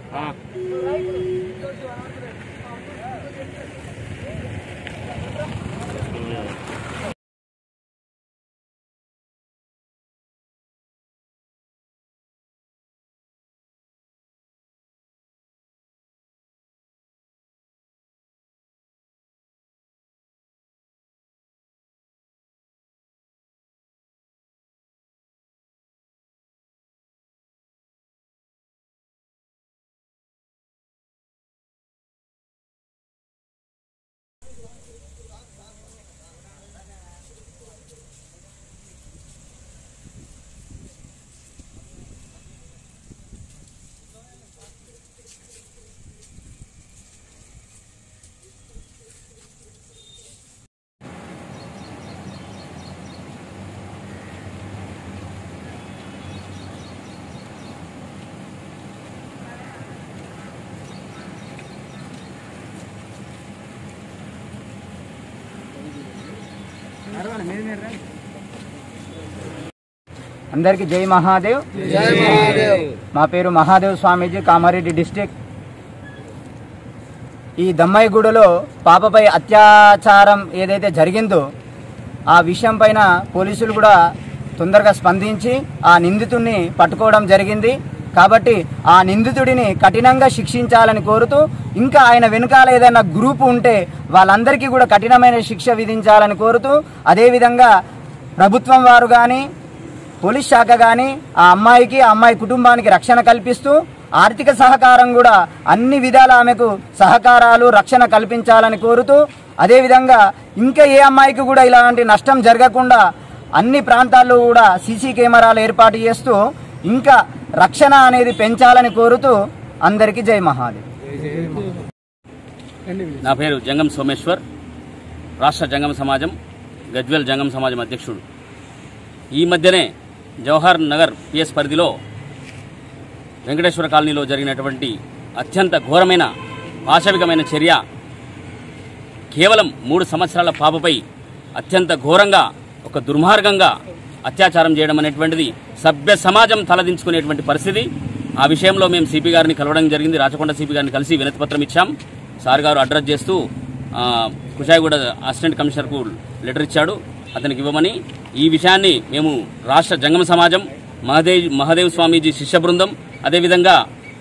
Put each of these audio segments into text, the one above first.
అందరికీ జై మహాదేవ్ మా పేరు మహాదేవ్ స్వామీజీ కామారెడ్డి డిస్టిక్ ఈ దమ్మాయిగూడలో పాపపై అత్యాచారం ఏదైతే జరిగిందో ఆ విషయం పైన పోలీసులు కూడా తొందరగా స్పందించి ఆ నిందితుడిని పట్టుకోవడం జరిగింది కాబట్టి ఆ నిందితుడిని కఠినంగా శిక్షించాలని కోరుతూ ఇంకా ఆయన వెనకాల ఏదైనా గ్రూప్ ఉంటే వాళ్ళందరికీ కూడా కఠినమైన శిక్ష విధించాలని కోరుతూ అదేవిధంగా ప్రభుత్వం వారు కానీ పోలీస్ శాఖ కానీ ఆ అమ్మాయికి ఆ అమ్మాయి కుటుంబానికి రక్షణ కల్పిస్తూ ఆర్థిక సహకారం కూడా అన్ని విధాల ఆమెకు సహకారాలు రక్షణ కల్పించాలని కోరుతూ అదేవిధంగా ఇంకా ఏ అమ్మాయికి కూడా ఇలాంటి నష్టం జరగకుండా అన్ని ప్రాంతాల్లో కూడా సీసీ కెమెరాలు ఏర్పాటు చేస్తూ ఇంకా రక్షణ అనేది పెంచాలని కోరుతూ అందరికీ జై మహాదేవ్ నా పేరు జంగం సోమేశ్వర్ రాష్ట్ర జంగం సమాజం గజ్వేల్ జంగం సమాజం అధ్యక్షుడు ఈ మధ్యనే జవహర్ నగర్ పిఎస్ పరిధిలో వెంకటేశ్వర కాలనీలో జరిగినటువంటి అత్యంత ఘోరమైన పాశవికమైన చర్య కేవలం మూడు సంవత్సరాల పాపపై అత్యంత ఘోరంగా ఒక దుర్మార్గంగా అత్యాచారం చేయడం అనేటువంటిది సభ్య సమాజం తలదించుకునేటువంటి పరిస్థితి ఆ విషయంలో మేము సిపి గారిని కలవడం జరిగింది రాచకొండ సిపి గారిని కలిసి వినతి పత్రం ఇచ్చాం సార్ గారు అడ్రస్ చేస్తూ ఆ, కుషాయిగూడ అసిస్టెంట్ కమిషనర్కు లెటర్ ఇచ్చాడు అతనికి ఇవ్వమని ఈ విషయాన్ని మేము రాష్ట్ర జంగమ సమాజం మహదేవ్ మహాదేవ్ స్వామీజీ శిష్య బృందం అదేవిధంగా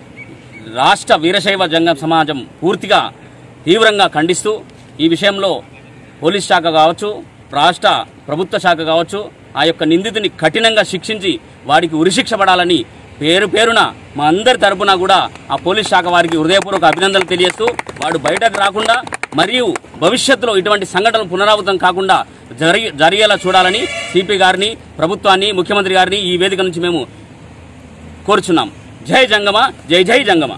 రాష్ట్ర వీరశైవ జంగం సమాజం పూర్తిగా తీవ్రంగా ఖండిస్తూ ఈ విషయంలో పోలీస్ శాఖ కావచ్చు రాష్ట్ర ప్రభుత్వ శాఖ కావచ్చు ఆ యొక్క నిందితుని కఠినంగా శిక్షించి వాడికి ఉరిశిక్ష పడాలని పేరు పేరున మా అందరి తరపున కూడా ఆ పోలీస్ శాఖ వారికి హృదయపూర్వక అభినందనలు తెలియజేస్తూ వాడు బయటకు రాకుండా మరియు భవిష్యత్తులో ఇటువంటి సంఘటనలు పునరావృతం కాకుండా జరిగి జరిగేలా చూడాలని సిపి గారిని ప్రభుత్వాన్ని ముఖ్యమంత్రి గారిని ఈ వేదిక నుంచి మేము కోరుచున్నాం జై జంగమ జై జై జంగమ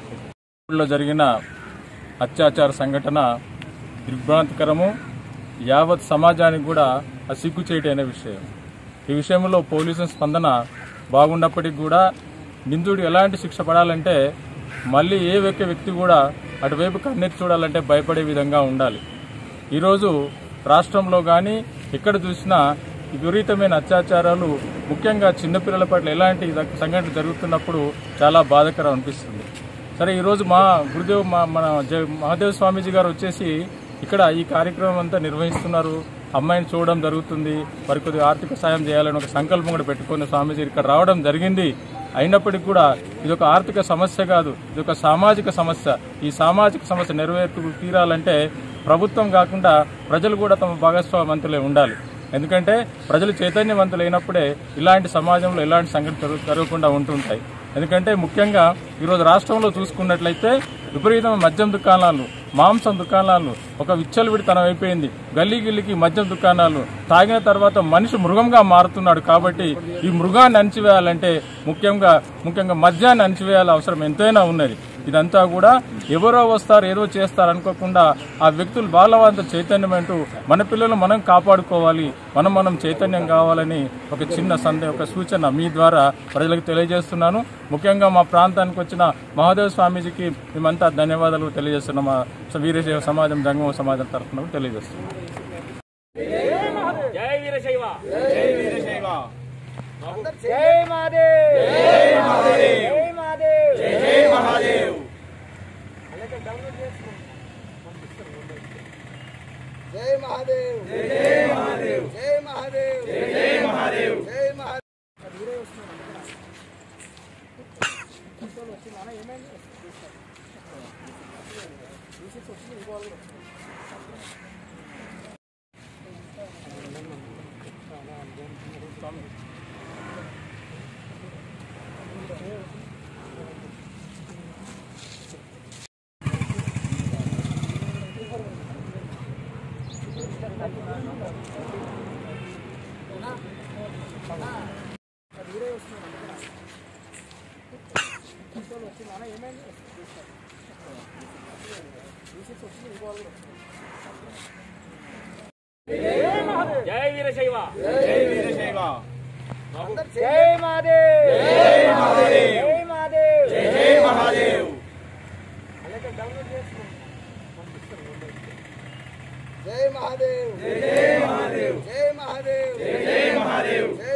లో జరిగిన అత్యాచార సంఘటన దిగ్భ్రాంతికరము యావత్ సమాజానికి కూడా ఆ సిగ్గుచేటైన విషయం ఈ విషయంలో పోలీసు స్పందన బాగున్నప్పటికీ కూడా నిందుడు ఎలాంటి శిక్ష పడాలంటే మళ్ళీ ఏ ఒక్క వ్యక్తి కూడా అటువైపు కన్నెత్తి చూడాలంటే భయపడే విధంగా ఉండాలి ఈరోజు రాష్ట్రంలో కానీ ఎక్కడ చూసినా విపరీతమైన అత్యాచారాలు ముఖ్యంగా చిన్నపిల్లల పట్ల ఎలాంటి సంఘటనలు జరుగుతున్నప్పుడు చాలా బాధాకరం అనిపిస్తుంది సరే ఈరోజు మా గురుదేవ్ మా మన జ- మహాదేవ్ స్వామీజీ గారు వచ్చేసి ఇక్కడ ఈ కార్యక్రమం అంతా నిర్వహిస్తున్నారు అమ్మాయిని చూడడం జరుగుతుంది వారి కొద్దిగా ఆర్థిక సాయం చేయాలని ఒక సంకల్పం కూడా పెట్టుకుని స్వామీజీ ఇక్కడ రావడం జరిగింది అయినప్పటికీ కూడా ఇది ఒక ఆర్థిక సమస్య కాదు ఇది ఒక సామాజిక సమస్య ఈ సామాజిక సమస్య నెరవేర్పు తీరాలంటే ప్రభుత్వం కాకుండా ప్రజలు కూడా తమ భాగస్వామంతులే ఉండాలి ఎందుకంటే ప్రజలు చైతన్యవంతులైనప్పుడే ఇలాంటి సమాజంలో ఇలాంటి సంఘటన జరుగు- జరగకుండా ఉంటుంటాయి ఎందుకంటే ముఖ్యంగా ఈరోజు రాష్ట్రంలో చూసుకున్నట్లయితే విపరీతమైన మద్యం దుకాణాలు మాంసం దుకాణాలు ఒక విచ్చలవిడితనం అయిపోయింది గల్లీ గిల్లికి మద్యం దుకాణాలు తాగిన తర్వాత మనిషి మృగంగా మారుతున్నాడు కాబట్టి ఈ మృగాన్ని అణిచివేయాలంటే ముఖ్యంగా ముఖ్యంగా మద్యాన్ని అణిచివేయాల అవసరం ఎంతైనా ఉన్నది ఇదంతా కూడా ఎవరో వస్తారు ఏదో చేస్తారు అనుకోకుండా ఆ వ్యక్తులు వాళ్ళ వాళ్ళ చైతన్యం అంటూ మన పిల్లలు మనం కాపాడుకోవాలి మనం మనం చైతన్యం కావాలని ఒక చిన్న సందే ఒక సూచన మీ ద్వారా ప్రజలకు తెలియజేస్తున్నాను ముఖ్యంగా మా ప్రాంతానికి వచ్చిన మహాదేవ స్వామీజీకి మేమంతా ధన్యవాదాలు తెలియజేస్తున్నాం మా వీరశైవ సమాజం జంగమ సమాజం తరఫున కూడా తెలియజేస్తున్నాం జై వీరశైవ జై మహాదేవ్ జై మహాదేవ్ జై మహాదేవ్ మహాదేవ్ జై మహాదేవ్ జై మహాదేవ్ జై మహాదేవ్ జై మహాదేవ్ జై వీరశైవ జై మహాదేవ్ జై మహాదేవ్ జై మహాదేవ్ జై మహాదేవ్ జై మహాదేవ్ జై మహాదేవ్ జై మహాదేవ్ జై